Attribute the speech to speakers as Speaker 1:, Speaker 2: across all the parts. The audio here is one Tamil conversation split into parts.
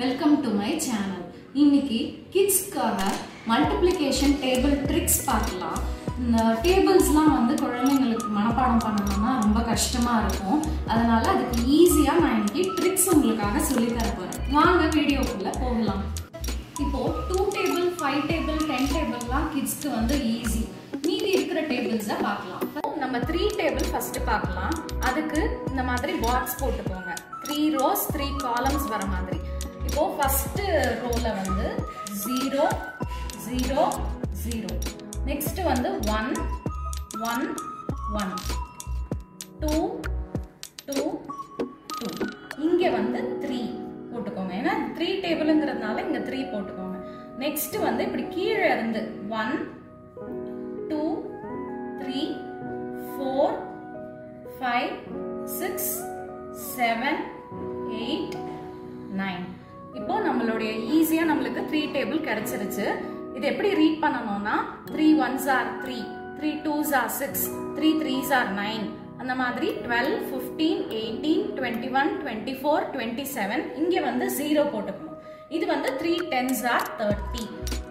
Speaker 1: வெல்கம் டு மை சேனல் இன்னைக்கு கிட்ஸ்க்காக மல்டிப்ளிகேஷன் டேபிள் ட்ரிக்ஸ் பார்க்கலாம் இந்த டேபிள்ஸ்லாம் வந்து குழந்தைங்களுக்கு மனப்பாடம் பண்ணணும்னா ரொம்ப கஷ்டமா இருக்கும் அதனால அதுக்கு ஈஸியா நான் இன்னைக்கு ட்ரிக்ஸ் உங்களுக்காக சொல்லி தர போறேன் வாங்க வீடியோக்குள்ள போகலாம் இப்போ two table five table ten டேபிள்லாம் கிட்ஸ்க்கு வந்து ஈஸி மீதி இருக்கிற டேபிள்ஸை பார்க்கலாம் நம்ம த்ரீ டேபிள் ஃபர்ஸ்ட் பார்க்கலாம் அதுக்கு இந்த மாதிரி பாக்ஸ் போட்டுக்கோங்க த்ரீ ரோஸ் த்ரீ காலம்ஸ் வர மாதிரி இப்போ ஃபர்ஸ்ட் ரோல வந்து ஜீரோ ஜீரோ ஜீரோ நெக்ஸ்ட் வந்து one one one two two two இங்க வந்து த்ரீ போட்டுக்கோங்க ஏன்னா த்ரீ டேபிளுங்கிறதுனால இங்க த்ரீ போட்டுக்கோங்க நெக்ஸ்ட் வந்து இப்படி கீழே இருந்து one two three four five six seven eight nine இப்போ நம்மளுடைய ஈஸியா நம்மளுக்கு த்ரீ டேபிள் கிடைச்சிருச்சு இது எப்படி ரீட் பண்ணணும்னா three ones are three three twos are six three threes are nine அந்த மாதிரி twelve fifteen eighteen twenty one twenty four twenty seven இங்கே வந்து ஜீரோ போட்டுக்கணும் இது வந்து த்ரீ டென்ஸ் ஆர் தேர்ட்டி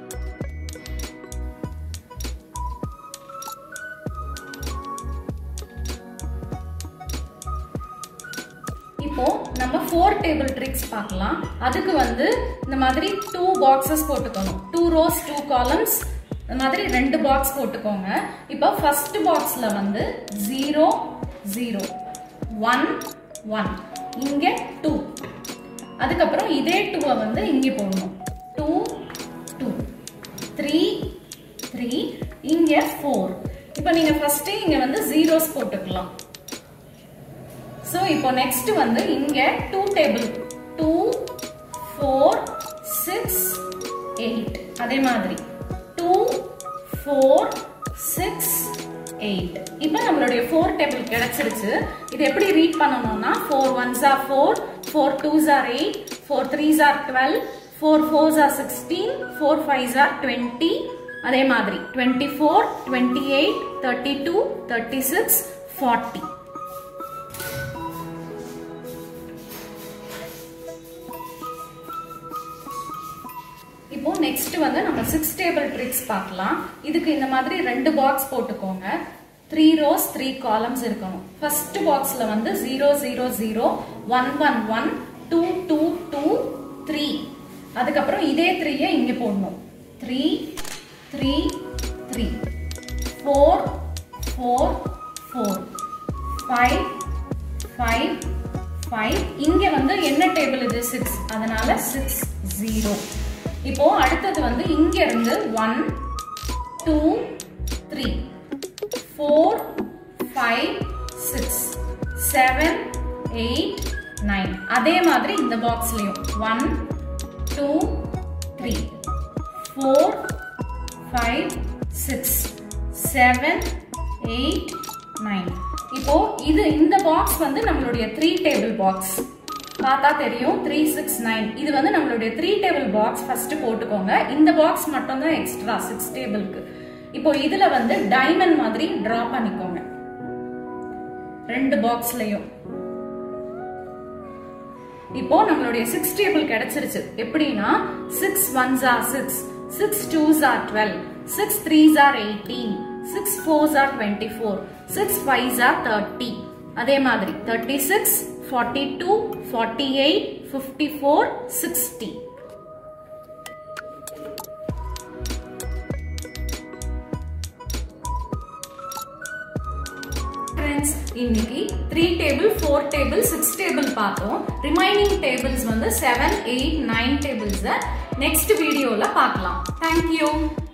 Speaker 1: இப்போ நம்ம ஃபோர் டேபிள் ட்ரிக்ஸ் பார்க்கலாம் அதுக்கு வந்து இந்த மாதிரி டூ பாக்ஸஸ் போட்டுக்கணும் டூ ரோஸ் டூ காலம்ஸ் இந்த மாதிரி ரெண்டு பாக்ஸ் போட்டுக்கோங்க இப்போ ஃபர்ஸ்ட் பாக்ஸ்ல வந்து ஜீரோ ஜீரோ ஒன் ஒன் இங்க டூ அதுக்கப்புறம் இதே டூவை வந்து இங்கே போடணும் டூ டூ த்ரீ த்ரீ இங்க ஃபோர் இப்போ நீங்க ஃபர்ஸ்டே இங்க வந்து ஜீரோஸ் போட்டுக்கலாம் ஸோ இப்போ நெக்ஸ்ட் வந்து இங்க two table two four six eight அதே மாதிரி டூ ஃபோர் சிக்ஸ் எயிட் இப்போ நம்மளுடைய ஃபோர் டேபிள் கிடைச்சிருச்சு இது எப்படி ரீட் பண்ணணும்னா four ones are four four twos are eight four threes are twelve four fours are sixteen four fives are twenty அதே மாதிரி twenty four twenty eight thirty two thirty six forty இப்போ நெக்ஸ்ட் வந்து நம்ம சிக்ஸ் டேபிள் ட்ரிக்ஸ் பார்க்கலாம் இதுக்கு இந்த மாதிரி ரெண்டு பாக்ஸ் போட்டுக்கோங்க த்ரீ ரோஸ் த்ரீ காலம்ஸ் இருக்கணும் ஃபர்ஸ்ட் பாக்ஸ்ல வந்து zero zero zero one one one two two two three அதுக்கப்புறம் இதே த்ரீயை இங்க போடணும் three three three four four four five five five இங்க வந்து என்ன டேபிள் இது சிக்ஸ் அதனால சிக்ஸ் ஜீரோ இப்போ அடுத்தது வந்து இங்க இருந்து one two three four five six seven eight nine அதே மாதிரி இந்த பாக்ஸ்லயும் one two three four five six seven eight nine இப்போ இது இந்த பாக்ஸ் வந்து நம்மளுடைய த்ரீ டேபிள் பாக்ஸ் பார்த்தா தெரியும் த்ரீ சிக்ஸ் நைன் இது வந்து நம்மளுடைய த்ரீ டேபிள் பாக்ஸ் ஃபர்ஸ்ட் போட்டுக்கோங்க இந்த பாக்ஸ் மட்டும் தான் எக்ஸ்ட்ரா சிக்ஸ் டேபிளுக்கு இப்போ இதுல வந்து டைமண்ட் மாதிரி டிரா பண்ணிக்கோங்க ரெண்டு பாக்ஸ்லயும் இப்போ நம்மளுடைய சிக்ஸ் டேபிள் கிடைச்சிருச்சு எப்படின்னா six ones are six six twos are twelve six threes are eighteen six fours are twenty four six fives are thirty அதே மாதிரி thirty six forty two forty eight fifty four sixty friends இன்னைக்கு three table four table six table பார்த்தோம் ரிமைனிங் டேபிள்ஸ் வந்து செவன் எயிட் நைன் டேபிள்ஸை நெக்ஸ்ட் வீடியோவில் பார்க்கலாம் தேங்க்யூ